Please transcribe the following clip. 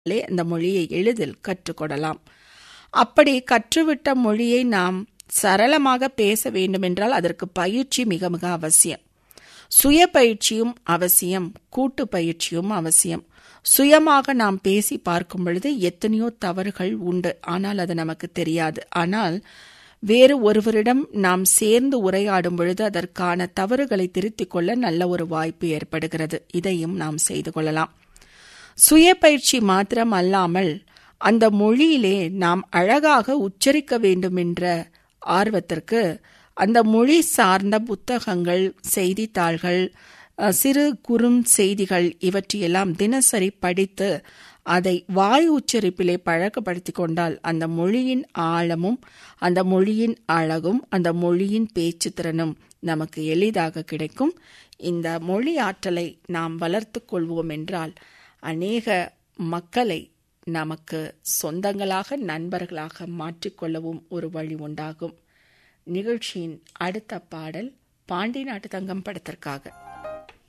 அந்த மொழியை எளிதில் கற்றுக்கொள்ளலாம் அப்படி கற்றுவிட்ட மொழியை நாம் சரளமாக பேச வேண்டுமென்றால் அதற்கு பயிற்சி மிக மிக அவசியம் சுய பயிற்சியும் அவசியம் கூட்டு பயிற்சியும் அவசியம் சுயமாக நாம் பேசி பார்க்கும் பொழுது எத்தனையோ தவறுகள் உண்டு ஆனால் அது நமக்கு தெரியாது ஆனால் வேறு ஒருவரிடம் நாம் சேர்ந்து உரையாடும் பொழுது அதற்கான தவறுகளை திருத்திக் கொள்ள நல்ல ஒரு வாய்ப்பு ஏற்படுகிறது இதையும் நாம் செய்து கொள்ளலாம் சுய பயிற்சி மாத்திரம் அல்லாமல் அந்த மொழியிலே நாம் அழகாக உச்சரிக்க வேண்டும் என்ற ஆர்வத்திற்கு அந்த மொழி சார்ந்த புத்தகங்கள் செய்தித்தாள்கள் சிறு குறும் செய்திகள் இவற்றையெல்லாம் தினசரி படித்து அதை வாய் உச்சரிப்பிலே பழக்கப்படுத்தி கொண்டால் அந்த மொழியின் ஆழமும் அந்த மொழியின் அழகும் அந்த மொழியின் பேச்சு திறனும் நமக்கு எளிதாக கிடைக்கும் இந்த மொழி ஆற்றலை நாம் வளர்த்து கொள்வோம் என்றால் அநேக மக்களை நமக்கு சொந்தங்களாக நண்பர்களாக மாற்றிக்கொள்ளவும் ஒரு வழி உண்டாகும் நிகழ்ச்சியின் அடுத்த பாடல் பாண்டி நாட்டு தங்கம் படத்திற்காக